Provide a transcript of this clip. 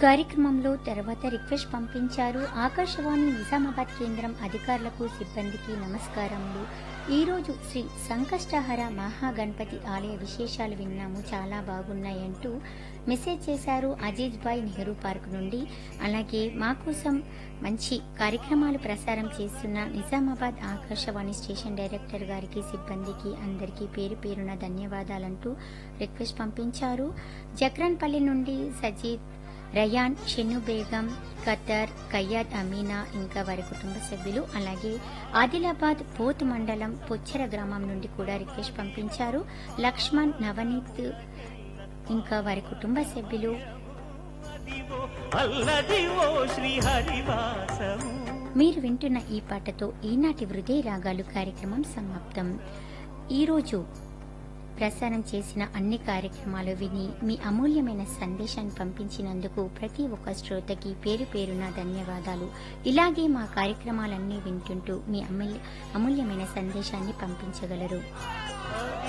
కార్యక్రమంలో తర్వాత రిక్వెస్ట్ పంపించారు ఆకాశవాణి నిజామాబాద్ కేంద్రం అధికారులకు సిబ్బందికి నమస్కారములు ఈరోజు శ్రీ సంకష్టహర మహాగణపతి ఆలయ విశేషాలు విన్నాము చాలా బాగున్నాయంటూ మెసేజ్ చేశారు అజీజ్ భాయ్ నెహ్రూ పార్క్ నుండి అలాగే మా కోసం మంచి కార్యక్రమాలు ప్రసారం చేస్తున్న నిజామాబాద్ ఆకాశవాణి స్టేషన్ డైరెక్టర్ గారికి సిబ్బందికి అందరికీ పేరు పేరున ధన్యవాదాలంటూ రిక్వెస్ట్ పంపించారు జక్రన్పల్లి నుండి సజీద్ రయాన్ షెన్ను బేగం ఖతర్ కయ్యాద్ అమీనా ఇంకా వారి కుటుంబ సభ్యులు అలాగే ఆదిలాబాద్ పోత్ మండలం పొచ్చెర గ్రామం నుండి కూడా రిక్వెస్ట్ పంపించారు లక్ష్మణ్ నవనీత్ ఇంకా వారి కుటుంబ సభ్యులు అదివో అల్లదివో శ్రీహరివాసము మీరు వింటున్న ఈ పాటతో ఈనాటి హృదయ రాగాలు కార్యక్రమం సమాప్తం ఈరోజు ప్రసారం చేసిన అన్ని కార్యక్రమాలు విని మీ అమూల్యమైన సందేశాన్ని పంపించినందుకు ప్రతి ఒక్క శ్రోతకి పేరు పేరున ధన్యవాదాలు ఇలాగే మా కార్యక్రమాలన్నీ వింటుంటూ మీ అమూల్య అమూల్యమైన సందేశాన్ని పంపించగలరు